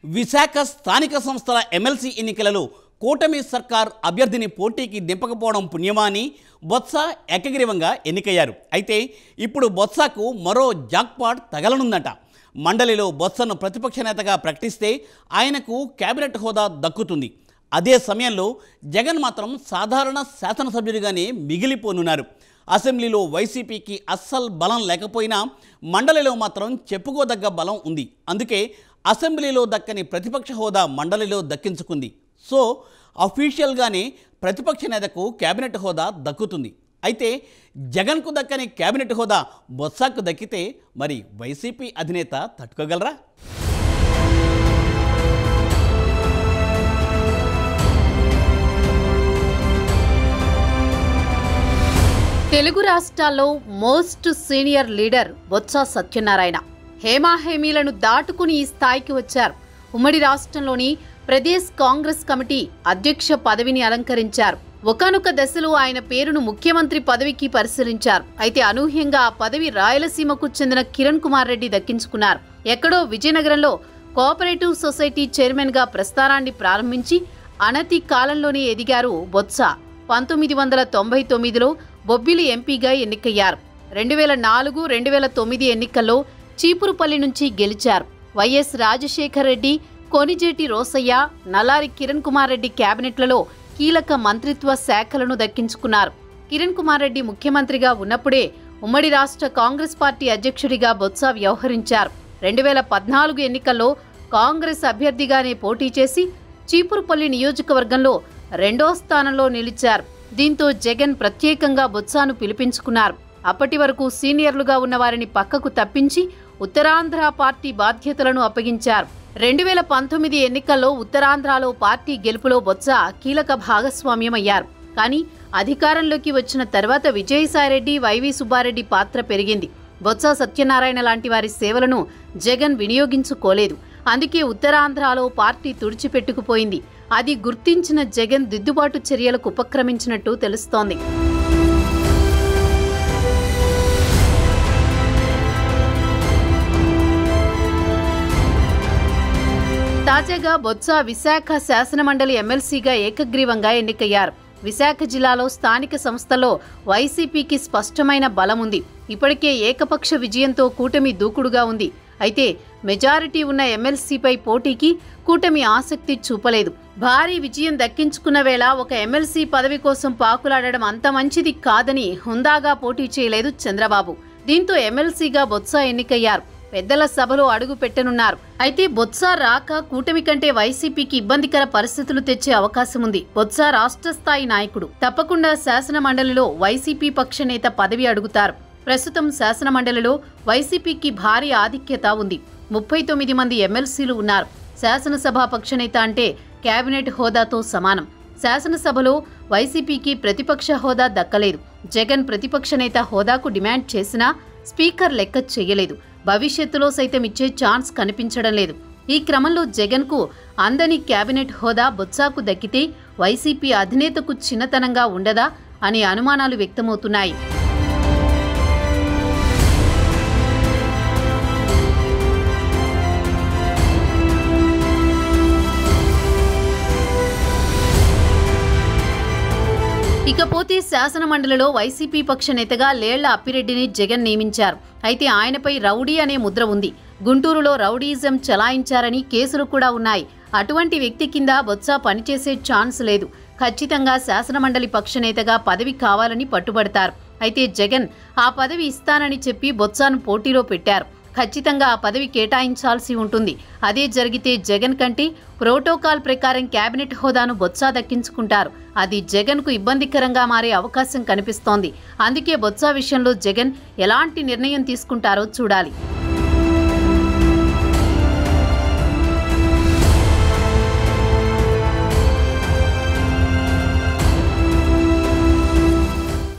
విశాఖ స్థానిక సంస్థల ఎమ్మెల్సీ ఎన్నికలలో కూటమి సర్కార్ అభ్యర్థిని పోటీకి దింపకపోవడం పుణ్యమా అని బొత్స ఏకగ్రీవంగా ఎన్నికయ్యారు అయితే ఇప్పుడు బొత్సకు మరో జాక్పాట్ తగలనుందట మండలిలో బొత్సను ప్రతిపక్ష నేతగా ప్రకటిస్తే ఆయనకు కేబినెట్ హోదా దక్కుతుంది అదే సమయంలో జగన్ మాత్రం సాధారణ శాసనసభ్యుడిగానే మిగిలిపోనున్నారు అసెంబ్లీలో వైసీపీకి అస్సలు బలం లేకపోయినా మండలిలో మాత్రం చెప్పుకోదగ్గ బలం ఉంది అందుకే అసెంబ్లీలో దక్కని ప్రతిపక్ష హోదా మండలిలో దక్కించుకుంది సో అఫీషియల్గానే ప్రతిపక్ష నేతకు కేబినెట్ హోదా దక్కుతుంది అయితే జగన్కు దక్కని కేబినెట్ హోదా బొత్సాకు దక్కితే మరి వైసీపీ అధినేత తట్టుకోగలరా తెలుగు రాష్ట్రాల్లో most senior leader Botsa Satyanarayana హేమాహేమీలను దాటుకుని ఈ స్థాయికి వచ్చారు ఉమ్మడి రాష్ట్రంలోని ప్రదేశ్ కాంగ్రెస్ కమిటీ అధ్యక్ష పదవిని అలంకరించారు ఒకనొక దశలో ఆయన పేరును ముఖ్యమంత్రి పదవికి పరిశీలించారు అయితే అనూహ్యంగా ఆ పదవి రాయలసీమకు చెందిన కిరణ్ కుమార్ రెడ్డి దక్కించుకున్నారు ఎక్కడో విజయనగరంలో కోఆపరేటివ్ సొసైటీ చైర్మన్ గా ప్రస్థానాన్ని ప్రారంభించి అనతి కాలంలోనే ఎదిగారు బొత్స పంతొమ్మిది వందల తొంభై తొమ్మిదిలో బొబ్బిలి ఎంపీగా ఎన్నికయ్యారు రెండు వేల నాలుగు రెండు వేల తొమ్మిది ఎన్నికల్లో చీపురుపల్లి నుంచి గెలిచారు వైఎస్ రాజశేఖర్ రెడ్డి కొనిజేటి రోసయ్య నల్లారి కిరణ్ కుమార్ రెడ్డి కేబినెట్లలో కీలక మంత్రిత్వ శాఖలను దక్కించుకున్నారు కిరణ్ కుమార్ రెడ్డి ముఖ్యమంత్రిగా ఉన్నప్పుడే ఉమ్మడి రాష్ట్ర కాంగ్రెస్ పార్టీ అధ్యక్షుడిగా బొత్స వ్యవహరించారు రెండు వేల పద్నాలుగు ఎన్నికల్లో కాంగ్రెస్ అభ్యర్థిగానే పోటీ చేసి చీపురుపల్లి నియోజకవర్గంలో రెండో స్థానంలో నిలిచారు దీంతో జగన్ ప్రత్యేకంగా బొత్సాను పిలిపించుకున్నారు అప్పటి వరకు సీనియర్లుగా ఉన్న వారిని పక్కకు తప్పించి ఉత్తరాంధ్ర పార్టీ బాధ్యతలను అప్పగించారు రెండు వేల పంతొమ్మిది ఎన్నికల్లో ఉత్తరాంధ్రలో పార్టీ గెలుపులో బొత్స కీలక భాగస్వామ్యమయ్యారు కానీ అధికారంలోకి వచ్చిన తర్వాత విజయసాయిరెడ్డి వైవి సుబ్బారెడ్డి పాత్ర పెరిగింది బొత్స సత్యనారాయణ లాంటి వారి సేవలను జగన్ వినియోగించుకోలేదు అందుకే ఉత్తరాంధ్రలో పార్టీ తుడిచిపెట్టుకుపోయింది అది గుర్తించిన జగన్ దిద్దుబాటు చర్యలకు ఉపక్రమించినట్టు తెలుస్తోంది తాజాగా బొత్స విశాఖ శాసనమండలి ఎమ్మెల్సీగా ఏకగ్రీవంగా ఎన్నికయ్యారు విశాఖ జిల్లాలో స్థానిక సంస్థల్లో వైసీపీకి స్పష్టమైన బలం ఉంది ఇప్పటికే ఏకపక్ష విజయంతో కూటమి దూకుడుగా ఉంది అయితే మెజారిటీ ఉన్న ఎమ్మెల్సీపై పోటీకి కూటమి ఆసక్తి చూపలేదు భారీ విజయం దక్కించుకున్న వేళ ఒక ఎమ్మెల్సీ పదవి కోసం పాకులాడడం అంత మంచిది కాదని హుందాగా పోటీ చేయలేదు చంద్రబాబు దీంతో ఎమ్మెల్సీగా బొత్స ఎన్నికయ్యారు పెద్దల సభలో అడుగు పెట్టనున్నారు అయితే బొత్స రాక కూటమి కంటే వైసీపీకి ఇబ్బందికర పరిస్థితులు తెచ్చే అవకాశం ఉంది బొత్స రాష్ట్ర స్థాయి నాయకుడు తప్పకుండా శాసన మండలిలో వైసీపీ పక్ష నేత పదవి అడుగుతారు ప్రస్తుతం శాసన మండలిలో వైసీపీకి భారీ ఆధిక్యత ఉంది ముప్పై తొమ్మిది మంది ఎమ్మెల్సీలు ఉన్నారు శాసనసభ పక్షనేత అంటే కేబినెట్ హోదాతో సమానం శాసనసభలో వైసీపీకి ప్రతిపక్ష హోదా దక్కలేదు జగన్ ప్రతిపక్ష నేత హోదాకు డిమాండ్ చేసినా స్పీకర్ లెక్క చేయలేదు భవిష్యత్తులో సైతం ఇచ్చే ఛాన్స్ కనిపించడం లేదు ఈ క్రమంలో జగన్కు అందని కేబినెట్ హోదా బొత్సాకు దక్కితే వైసీపీ అధినేతకు చిన్నతనంగా ఉండదా అనే అనుమానాలు వ్యక్తమవుతున్నాయి ఇకపోతే శాసన మండలిలో వైసీపీ పక్ష నేతగా లేళ్ల అప్పిరెడ్డిని జగన్ నియమించారు అయితే ఆయనపై రౌడీ అనే ముద్ర ఉంది గుంటూరులో రౌడీజం చలాయించారని కేసులు కూడా ఉన్నాయి అటువంటి వ్యక్తి కింద బొత్స పనిచేసే ఛాన్స్ లేదు ఖచ్చితంగా శాసనమండలి పక్షనేతగా పదవి కావాలని పట్టుబడతారు అయితే జగన్ ఆ పదవి ఇస్తానని చెప్పి బొత్సాను పోటీలో పెట్టారు ఖచ్చితంగా ఆ పదవి కేటాయించాల్సి ఉంటుంది అదే జరిగితే జగన్ కంటే ప్రోటోకాల్ ప్రకారం కేబినెట్ హోదాను బొత్స దక్కించుకుంటారు అది జగన్కు ఇబ్బందికరంగా మారే అవకాశం కనిపిస్తోంది అందుకే బొత్స విషయంలో జగన్ ఎలాంటి నిర్ణయం తీసుకుంటారో చూడాలి